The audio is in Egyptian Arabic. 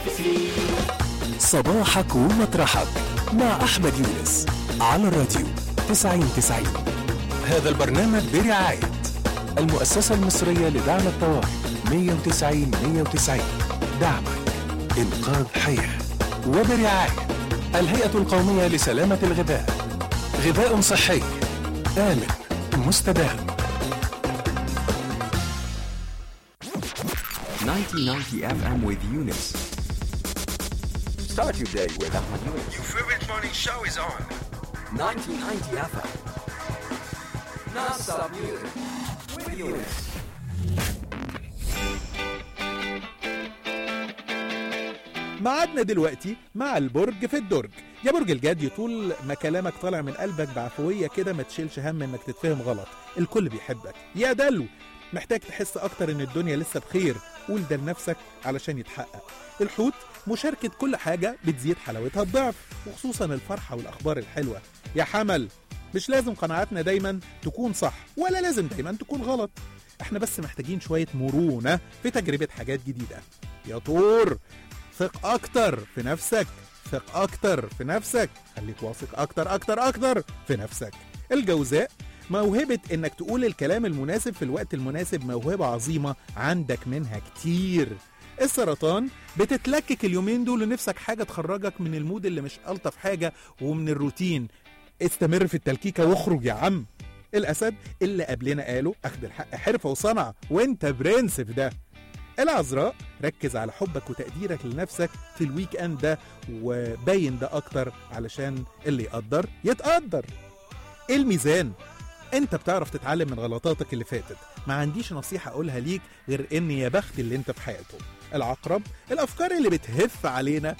صباحك ومطرحك مع أحمد يونس على الراديو 90 90 هذا البرنامج برعاية المؤسسة المصرية لدعم الطوارئ 190 190 دعمك إنقاذ حياة وبرعاية الهيئة القومية لسلامة الغذاء غذاء صحي آمن مستدام 1990 FM with Eunice. Start your day with Ahmed Yunus. Your favorite morning show is on. 1990 FM. Non-stop music with Eunice. ميعادنا دلوقتي مع البرج في الدرج يا برج الجدي طول ما كلامك طالع من قلبك بعفوية كده ما تشيلش هم انك تتفهم غلط الكل بيحبك يا دلو محتاج تحس اكتر ان الدنيا لسه بخير قول ده لنفسك علشان يتحقق الحوت مشاركة كل حاجة بتزيد حلاوتها الضعف وخصوصا الفرحة والاخبار الحلوة يا حمل مش لازم قناعاتنا دايما تكون صح ولا لازم دايما تكون غلط احنا بس محتاجين شوية مرونة في تجربة حاجات جديدة يا طور ثق اكتر في نفسك ثق اكتر في نفسك خليك واثق اكتر اكتر اكتر في نفسك الجوزاء موهبة انك تقول الكلام المناسب في الوقت المناسب موهبة عظيمة عندك منها كتير السرطان بتتلكك اليومين دول ونفسك حاجة تخرجك من المود اللي مش ألطف حاجة ومن الروتين استمر في التلكيكة واخرج يا عم الأسد اللي قبلنا قالوا أخد الحق حرفة وصنعة وانت برنس في ده العذراء ركز على حبك وتقديرك لنفسك في الويك اند ده وبين ده اكتر علشان اللي يقدر يتقدر الميزان انت بتعرف تتعلم من غلطاتك اللي فاتت ما عنديش نصيحة اقولها ليك غير ان يا بخت اللي انت في حياته العقرب الافكار اللي بتهف علينا